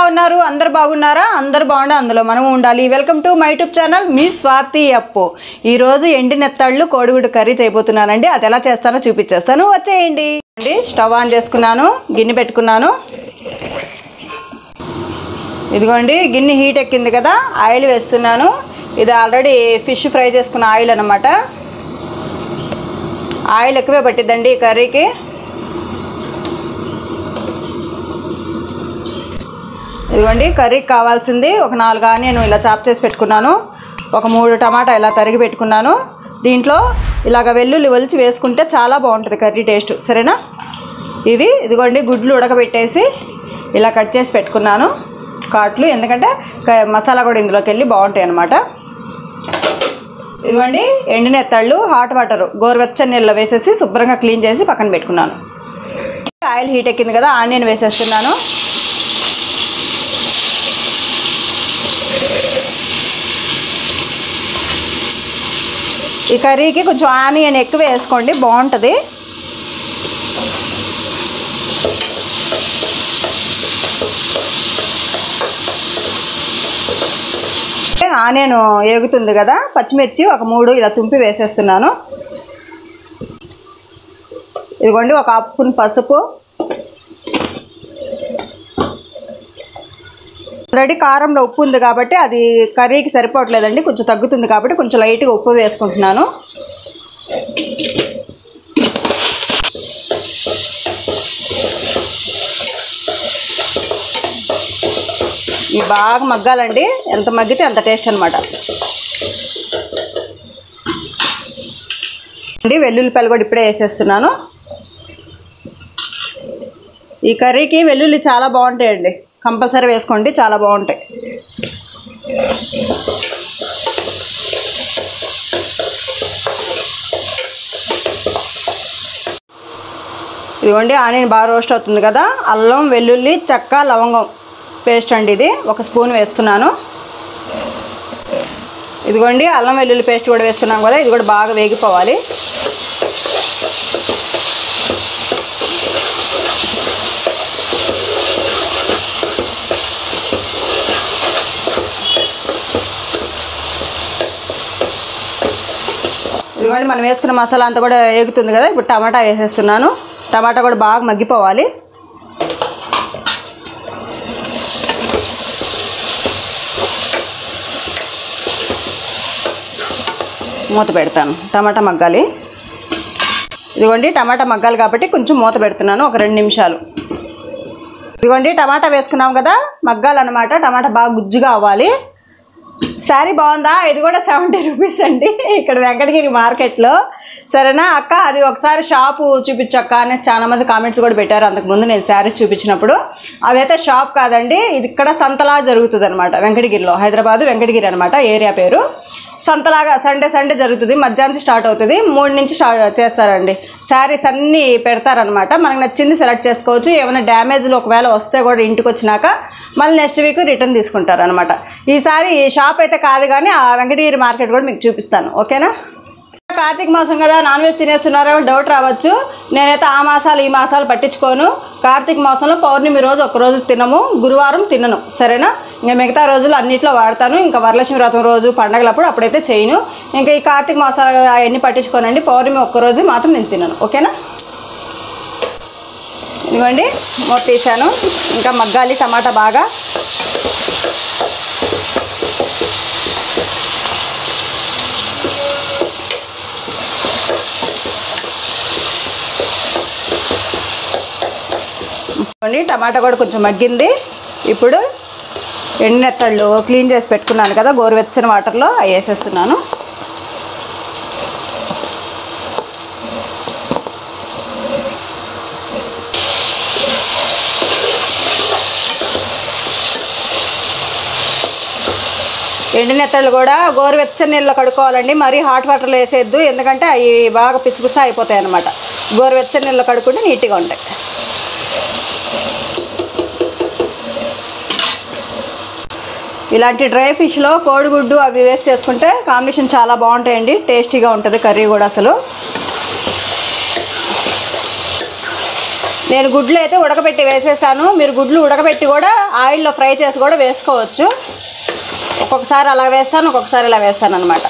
ఉన్నారు అందరు బాగున్నారా అందరు బాగుండే అందులో మనం ఉండాలి welcome to my YouTube channel మీ స్వాతి అప్పు ఈరోజు ఎండి నెత్తళ్ళు కోడిగుడ్డు కర్రీ చేయబోతున్నానండి అది ఎలా చేస్తానో చూపించేస్తాను వచ్చేయండి అండి స్టవ్ ఆన్ చేసుకున్నాను గిన్నె పెట్టుకున్నాను ఇదిగోండి గిన్నె హీట్ ఎక్కింది కదా ఆయిల్ వేస్తున్నాను ఇది ఆల్రెడీ ఫిష్ ఫ్రై చేసుకున్న ఆయిల్ అనమాట ఆయిల్ ఎక్కువే పట్టిద్దండి ఈ కర్రీకి ఇదిగోండి కర్రీకి కావాల్సింది ఒక నాలుగు ఆనియన్ ఇలా చాప్ చేసి పెట్టుకున్నాను ఒక మూడు టమాటా ఇలా తరిగి పెట్టుకున్నాను దీంట్లో ఇలాగ వెల్లుల్లి ఒలిచి వేసుకుంటే చాలా బాగుంటుంది కర్రీ టేస్ట్ సరేనా ఇది ఇదిగోండి గుడ్లు ఉడకబెట్టేసి ఇలా కట్ చేసి పెట్టుకున్నాను కాట్లు ఎందుకంటే క- మసాలా కూడా ఇందులోకి వెళ్ళి బాగుంటాయి అన్నమాట ఇదిగోండి ఎండినెత్తళ్ళు హాట్ వాటర్ గోరువెచ్చని నీళ్ళలో వేసేసి శుభ్రంగా క్లీన్ చేసి పక్కన పెట్టుకున్నాను ఆయిల్ హీట్ ఎక్కింది కదా ఆనియన్ వేసేస్తున్నాను ఈ కర్రీకి కొంచెం ఆనియన్ ఎక్కువ వేసుకోండి బాగుంటుంది ఆనియన్ ఏగుతుంది కదా పచ్చిమిర్చి ఒక మూడు ఇలా తుంపి వేసేస్తున్నాను ఇదిగోండి ఒక హాఫ్ స్పూన్ పసుపు ఆల్రెడీ కారంలో ఉప్పు ఉంది కాబట్టి అది కర్రీకి సరిపోవట్లేదండి కొంచెం తగ్గుతుంది కాబట్టి కొంచెం లైట్గా ఉప్పు వేసుకుంటున్నాను ఇవి బాగా మగ్గాలండి ఎంత మగ్గితే అంత టేస్ట్ అనమాట అండి వెల్లుల్లిపాయలు కూడా ఇప్పుడే వేసేస్తున్నాను ఈ కర్రీకి వెల్లుల్లి చాలా బాగుంటాయండి కంపల్సరీ వేసుకోండి చాలా బాగుంటాయి ఇదిగోండి ఆనియన్ బాగా రోస్ట్ అవుతుంది కదా అల్లం వెల్లుల్లి చెక్క లవంగం పేస్ట్ అండి ఇది ఒక స్పూన్ వేస్తున్నాను ఇదిగోండి అల్లం వెల్లుల్లి పేస్ట్ కూడా వేస్తున్నాం కదా ఇది కూడా బాగా వేగిపోవాలి ఇదిగోండి మనం వేసుకున్న మసాలా అంతా కూడా వేగుతుంది కదా ఇప్పుడు టమాటా వేసేస్తున్నాను టమాటా కూడా బాగా మగ్గిపోవాలి మూత పెడతాను టమాటా మగ్గాలి ఇదిగోండి టమాటా మగ్గాలి కాబట్టి కొంచెం మూత పెడుతున్నాను ఒక రెండు నిమిషాలు ఇదిగోండి టమాటా వేసుకున్నాం కదా మగ్గాలన్నమాట టమాటా బాగా గుజ్జుగా అవ్వాలి శారీ బాగుందా ఇది కూడా సెవెంటీ రూపీస్ అండి ఇక్కడ వెంకటగిరి మార్కెట్లో సరేనా అక్క అది ఒకసారి షాపు చూపించక్క అని చాలా మంది కామెంట్స్ కూడా పెట్టారు అంతకుముందు నేను శారీస్ చూపించినప్పుడు అవైతే షాప్ కాదండి ఇది ఇక్కడ సంతలా జరుగుతుంది అనమాట వెంకటగిరిలో హైదరాబాద్ వెంకటగిరి అనమాట ఏరియా పేరు సంతలాగా సండే సండే జరుగుతుంది మధ్యాహ్నం స్టార్ట్ అవుతుంది మూడు నుంచి స్టార్ట్ చేస్తారండి శారీస్ అన్నీ పెడతారనమాట మనకు నచ్చింది సెలెక్ట్ చేసుకోవచ్చు ఏమైనా డ్యామేజ్లు ఒకవేళ వస్తే కూడా ఇంటికి వచ్చినాక మళ్ళీ నెక్స్ట్ వీక్ రిటర్న్ తీసుకుంటారు అనమాట ఈసారి షాప్ అయితే కాదు కానీ ఆ వెంకటగిరి మార్కెట్ కూడా మీకు చూపిస్తాను ఓకేనా కార్తీక మాసం కదా నాన్ వెజ్ తినేస్తున్నారో డౌట్ రావచ్చు నేనైతే ఆ మాసాలు ఈ మాసాలు పట్టించుకోను కార్తీక మాసంలో పౌర్ణమి రోజు ఒక రోజు తినము గురువారం తినను సరేనా ఇంకా మిగతా రోజులు అన్నిట్లో వాడతాను ఇంకా వరలక్ష్మి వ్రతం రోజు పండగలప్పుడు అప్పుడైతే చేయను ఇంకా ఈ కార్తీక మాసాలు అవన్నీ పట్టించుకోనండి పౌర్ణమి ఒక్క రోజు మాత్రం నేను తినను ఓకేనా ఇదిగోండి మూత తీసాను ఇంకా మగ్గాలి టమాటా బాగా ఇదిగోండి టమాటా కూడా కొంచెం మగ్గింది ఇప్పుడు ఎండినెత్తళ్ళు క్లీన్ చేసి పెట్టుకున్నాను కదా గోరువెచ్చని వాటర్లో అవి వేసేస్తున్నాను ఎండినెత్తళ్ళు కూడా గోరువెచ్చని నీళ్ళలో కడుక్కోవాలండి మరీ హాట్ వాటర్లో వేసేయద్దు ఎందుకంటే అవి బాగా పిసుపిసా అయిపోతాయి అన్నమాట గోరువెచ్చని నీళ్ళలో కడుక్కుంటే నీట్గా ఉంటాయి ఇలాంటి డ్రై ఫిష్లో కోడిగుడ్డు అవి వేస్ట్ చేసుకుంటే కాంబినేషన్ చాలా బాగుంటాయండి టేస్టీగా ఉంటుంది కర్రీ కూడా అసలు నేను గుడ్లు అయితే ఉడకబెట్టి వేసేసాను మీరు గుడ్లు ఉడకబెట్టి కూడా ఆయిల్లో ఫ్రై చేసి కూడా వేసుకోవచ్చు ఒక్కొక్కసారి అలా వేస్తాను ఒక్కొక్కసారి ఇలా వేస్తాను అనమాట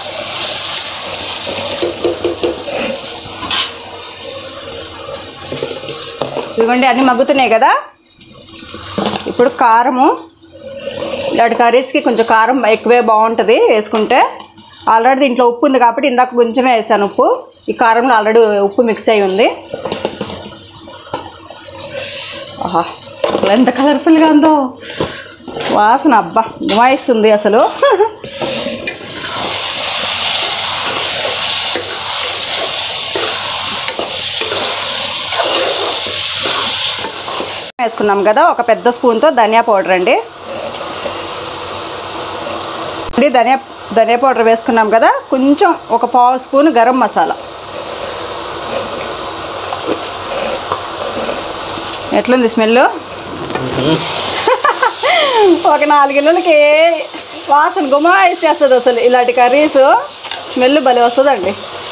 ఇదిగోండి అన్నీ మగ్గుతున్నాయి కదా ఇప్పుడు కారము ఇలాంటి కర్రీస్కి కొంచెం కారం ఎక్కువే బాగుంటుంది వేసుకుంటే ఆల్రెడీ దీంట్లో ఉప్పు ఉంది కాబట్టి ఇందాక కొంచెమే వేసాను ఉప్పు ఈ కారంలో ఆల్రెడీ ఉప్పు మిక్స్ అయి ఉంది ఆహా అసలు ఎంత కలర్ఫుల్గా ఉందో వాసన అబ్బా గుమాయిస్తుంది అసలు వేసుకున్నాం కదా ఒక పెద్ద స్పూన్తో ధనియా పౌడర్ అండి అండి ధనియా ధనియా పౌడర్ వేసుకున్నాం కదా కొంచెం ఒక పావు స్పూన్ గరం మసాలా ఎట్లుంది స్మెల్ ఒక నాలుగు ఇళ్ళకి వాసన గుమా ఇచ్చేస్తుంది అసలు ఇలాంటి కర్రీస్ స్మెల్ భలే వస్తుందండి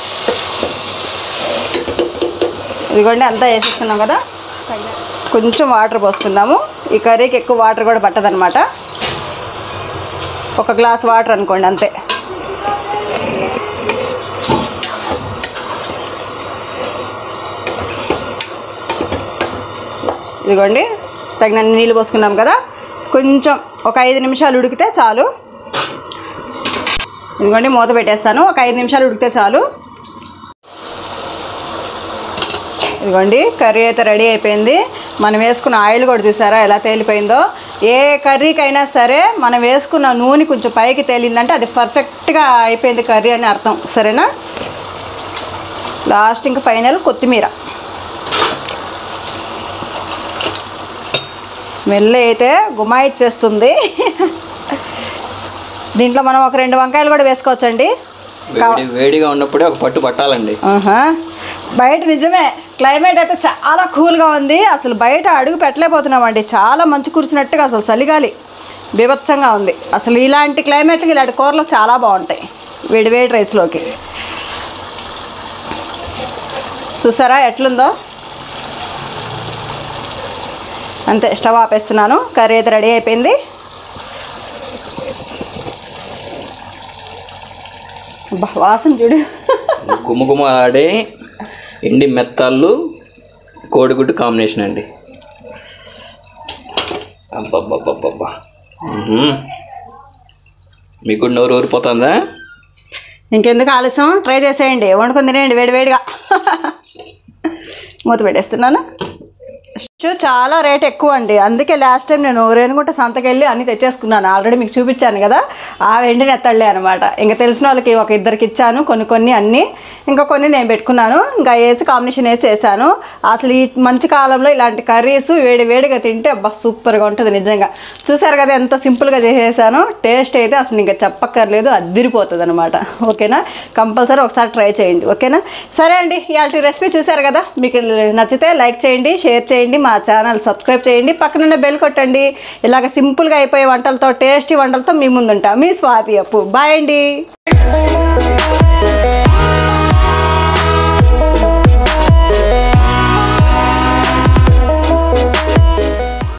ఇదిగోండి అంతా వేసేసుకున్నాం కదా కొంచెం వాటర్ పోసుకుందాము ఈ కర్రీకి ఎక్కువ వాటర్ కూడా పట్టదనమాట ఒక గ్లాస్ వాటర్ అనుకోండి అంతే ఇదిగోండి తగినన్ని నీళ్ళు పోసుకున్నాం కదా కొంచెం ఒక ఐదు నిమిషాలు ఉడికితే చాలు ఇదిగోండి మూత పెట్టేస్తాను ఒక ఐదు నిమిషాలు ఉడికితే చాలు ఇదిగోండి కర్రీ అయితే రెడీ అయిపోయింది మనం వేసుకున్న ఆయిల్ కూడా చూసారా ఎలా తేలిపోయిందో ఏ కర్రీకైనా సరే మనం వేసుకున్న నూనె కొంచెం పైకి తేలిందంటే అది పర్ఫెక్ట్గా అయిపోయింది కర్రీ అని అర్థం సరేనా లాస్ట్ ఇంకా ఫైనల్ కొత్తిమీర స్మెల్ అయితే గుమాయిచ్చేస్తుంది దీంట్లో మనం ఒక రెండు వంకాయలు కూడా వేసుకోవచ్చండి వేడి వేడిగా ఉన్నప్పుడే ఒక పట్టు పట్టాలండి ఆహా. బయట నిజమే క్లైమేట్ అయితే చాలా కూల్గా ఉంది అసలు బయట అడుగు పెట్టలేకపోతున్నామండి చాలా మంచు కురిసినట్టుగా అసలు చలిగాలి బీభత్సంగా ఉంది అసలు ఇలాంటి క్లైమేట్కి ఇలాంటి కూరలు చాలా బాగుంటాయి వేడి వేడి రైస్లోకి చూసారా ఎట్లుందో అంతే స్టవ్ ఆపేస్తున్నాను కర్రీ అయితే రెడీ అయిపోయింది అబ్బా, వాసన చూడు గుమగుమ ఆడే ఎండి మెత్తాళ్ళు కోడిగుడ్డు కాంబినేషన్ అండి అబ్బబ్బబ్బబ్బబ్బా మ్మ్. మీకు కూడా నోరు ఊరిపోతుందా ఇంకెందుకు ఆలస్యం ట్రై చేసేయండి వండుకొని తినేయండి వేడివేడిగా మూత పెట్టేస్తున్నాను ఫిష్ చాలా రేట్ ఎక్కువ అండి అందుకే లాస్ట్ టైం నేను రేణుగుంట సంతకెళ్ళి అన్ని తెచ్చేసుకున్నాను ఆల్రెడీ మీకు చూపించాను కదా ఆ వెండి నెత్తళ్ళే అనమాట ఇంకా తెలిసిన వాళ్ళకి ఒక ఇద్దరికి ఇచ్చాను కొన్ని కొన్ని అన్నీ ఇంకా కొన్ని నేను పెట్టుకున్నాను ఇంకా వేసి కాంబినేషన్ వేసి చేశాను అసలు ఈ మంచి కాలంలో ఇలాంటి కర్రీస్ వేడి వేడిగా తింటే అబ్బా సూపర్గా ఉంటుంది నిజంగా చూసారు కదా ఎంత సింపుల్గా చేసేసాను టేస్ట్ అయితే అసలు ఇంకా చెప్పక్కర్లేదు అద్దిరిపోతుంది అనమాట ఓకేనా కంపల్సరీ ఒకసారి ట్రై చేయండి ఓకేనా సరే అండి ఇలాంటి రెసిపీ చూసారు కదా మీకు నచ్చితే లైక్ చేయండి షేర్ చేయండి మా ఛానల్ సబ్స్క్రైబ్ చేయండి పక్కనున్న బెల్ కొట్టండి ఇలాగ సింపుల్గా అయిపోయే వంటలతో టేస్టీ వంటలతో మీ ముందుంటా మీ స్వాతి అప్పు బాయ్ అండి